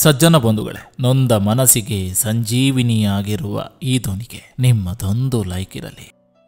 ಸಜ್ಜನ ಬಂಧುಗಳೇ ನೊಂದ ಮನಸ್ಸಿಗೆ ಸಂಜೀವಿನಿಯಾಗಿರುವ ಈ ಧ್ವನಿಗೆ ನಿಮ್ಮದೊಂದು ಲೈಕ್ ಇರಲಿ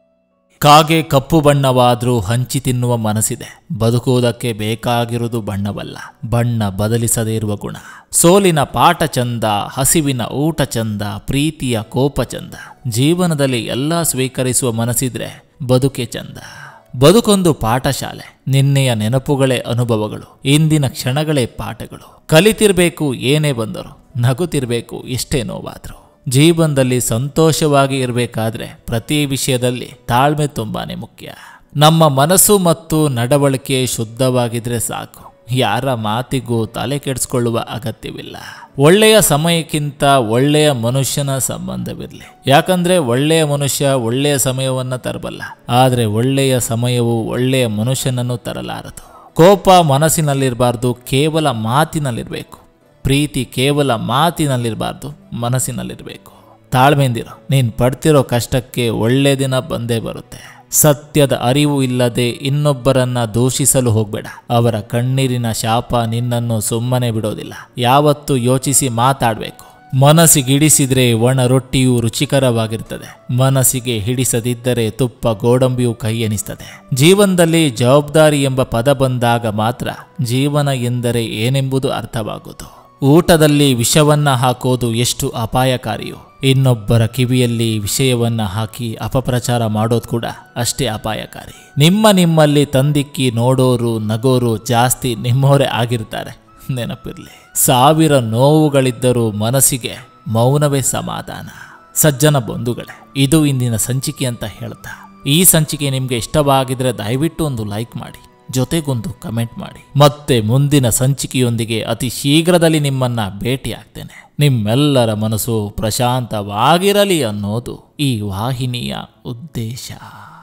ಕಾಗೆ ಕಪ್ಪು ಬಣ್ಣವಾದ್ರೂ ಹಂಚಿ ತಿನ್ನುವ ಮನಸ್ಸಿದೆ ಬದುಕುವುದಕ್ಕೆ ಬೇಕಾಗಿರುವುದು ಬಣ್ಣವಲ್ಲ ಬಣ್ಣ ಬದಲಿಸದೇ ಇರುವ ಗುಣ ಸೋಲಿನ ಪಾಠ ಚಂದ ಹಸಿವಿನ ಊಟ ಚಂದ ಪ್ರೀತಿಯ ಕೋಪ ಚಂದ ಜೀವನದಲ್ಲಿ ಎಲ್ಲ ಸ್ವೀಕರಿಸುವ ಮನಸ್ಸಿದ್ರೆ ಬದುಕೆ ಚಂದ ಬದುಕೊಂದು ಪಾಠಶಾಲೆ ನಿನ್ನೆಯ ನೆನಪುಗಳೇ ಅನುಭವಗಳು ಇಂದಿನ ಕ್ಷಣಗಳೇ ಪಾಠಗಳು ಕಲಿತಿರ್ಬೇಕು ಏನೇ ಬಂದರು ನಗುತ್ತಿರ್ಬೇಕು ಎಷ್ಟೇ ನೋವಾದ್ರು ಜೀವನದಲ್ಲಿ ಸಂತೋಷವಾಗಿ ಇರಬೇಕಾದ್ರೆ ಪ್ರತಿ ವಿಷಯದಲ್ಲಿ ತಾಳ್ಮೆ ತುಂಬಾನೇ ಮುಖ್ಯ ನಮ್ಮ ಮನಸ್ಸು ಮತ್ತು ನಡವಳಿಕೆ ಶುದ್ಧವಾಗಿದ್ರೆ ಸಾಕು ಯಾರ ಮಾತಿಗೂ ತಲೆ ಕೆಡಿಸ್ಕೊಳ್ಳುವ ಅಗತ್ಯವಿಲ್ಲ ಒಳ್ಳೆಯ ಸಮಯಕ್ಕಿಂತ ಒಳ್ಳೆಯ ಮನುಷ್ಯನ ಸಂಬಂಧವಿರಲಿ ಯಾಕಂದ್ರೆ ಒಳ್ಳೆಯ ಮನುಷ್ಯ ಒಳ್ಳೆಯ ಸಮಯವನ್ನ ತರಬಲ್ಲ ಆದರೆ ಒಳ್ಳೆಯ ಸಮಯವು ಒಳ್ಳೆಯ ಮನುಷ್ಯನನ್ನು ತರಲಾರದು ಕೋಪ ಮನಸ್ಸಿನಲ್ಲಿರಬಾರ್ದು ಕೇವಲ ಮಾತಿನಲ್ಲಿರಬೇಕು ಪ್ರೀತಿ ಕೇವಲ ಮಾತಿನಲ್ಲಿರಬಾರ್ದು ಮನಸ್ಸಿನಲ್ಲಿರಬೇಕು ತಾಳ್ಮೆಂದಿರು ನೀನು ಪಡ್ತಿರೋ ಕಷ್ಟಕ್ಕೆ ಒಳ್ಳೆ ದಿನ ಬಂದೇ ಬರುತ್ತೆ ಸತ್ಯದ ಅರಿವು ಇಲ್ಲದೆ ಇನ್ನೊಬ್ಬರನ್ನ ದೂಷಿಸಲು ಹೋಗಬೇಡ ಅವರ ಕಣ್ಣೀರಿನ ಶಾಪ ನಿನ್ನನ್ನು ಸುಮ್ಮನೆ ಬಿಡೋದಿಲ್ಲ ಯಾವತ್ತೂ ಯೋಚಿಸಿ ಮಾತಾಡಬೇಕು ಮನಸ್ಸಿಗಿಡಿಸಿದ್ರೆ ಒಣ ರೊಟ್ಟಿಯು ರುಚಿಕರವಾಗಿರ್ತದೆ ಮನಸ್ಸಿಗೆ ಹಿಡಿಸದಿದ್ದರೆ ತುಪ್ಪ ಗೋಡಂಬಿಯು ಕೈ ಎನಿಸ್ತದೆ ಜೀವನದಲ್ಲಿ ಜವಾಬ್ದಾರಿ ಎಂಬ ಪದ ಬಂದಾಗ ಮಾತ್ರ ಜೀವನ ಎಂದರೆ ಏನೆಂಬುದು ಅರ್ಥವಾಗುವುದು ಊಟದಲ್ಲಿ ವಿಷವನ್ನ ಹಾಕೋದು ಎಷ್ಟು ಅಪಾಯಕಾರಿಯೋ ಇನ್ನೊಬ್ಬರ ಕಿವಿಯಲ್ಲಿ ವಿಷಯವನ್ನ ಹಾಕಿ ಅಪಪ್ರಚಾರ ಮಾಡೋದು ಕೂಡ ಅಷ್ಟೇ ಅಪಾಯಕಾರಿ ನಿಮ್ಮ ನಿಮ್ಮಲ್ಲಿ ತಂದಿಕ್ಕಿ ನೋಡೋರು ನಗೋರು ಜಾಸ್ತಿ ನಿಮ್ಮವರೇ ಆಗಿರ್ತಾರೆ ನೆನಪಿರ್ಲಿ ಸಾವಿರ ನೋವುಗಳಿದ್ದರೂ ಮನಸ್ಸಿಗೆ ಮೌನವೇ ಸಮಾಧಾನ ಸಜ್ಜನ ಬಂಧುಗಳೇ ಇದು ಇಂದಿನ ಸಂಚಿಕೆ ಅಂತ ಹೇಳ್ತಾ ಈ ಸಂಚಿಕೆ ನಿಮಗೆ ಇಷ್ಟವಾಗಿದ್ರೆ ದಯವಿಟ್ಟು ಒಂದು ಲೈಕ್ ಮಾಡಿ ಜೊತೆಗೊಂದು ಕಮೆಂಟ್ ಮಾಡಿ ಮತ್ತೆ ಮುಂದಿನ ಸಂಚಿಕೆಯೊಂದಿಗೆ ಅತಿ ಶೀಘ್ರದಲ್ಲಿ ನಿಮ್ಮನ್ನ ಭೇಟಿಯಾಗ್ತೇನೆ ನಿಮ್ಮೆಲ್ಲರ ಮನಸ್ಸು ಪ್ರಶಾಂತವಾಗಿರಲಿ ಅನ್ನೋದು ಈ ವಾಹಿನಿಯ ಉದ್ದೇಶ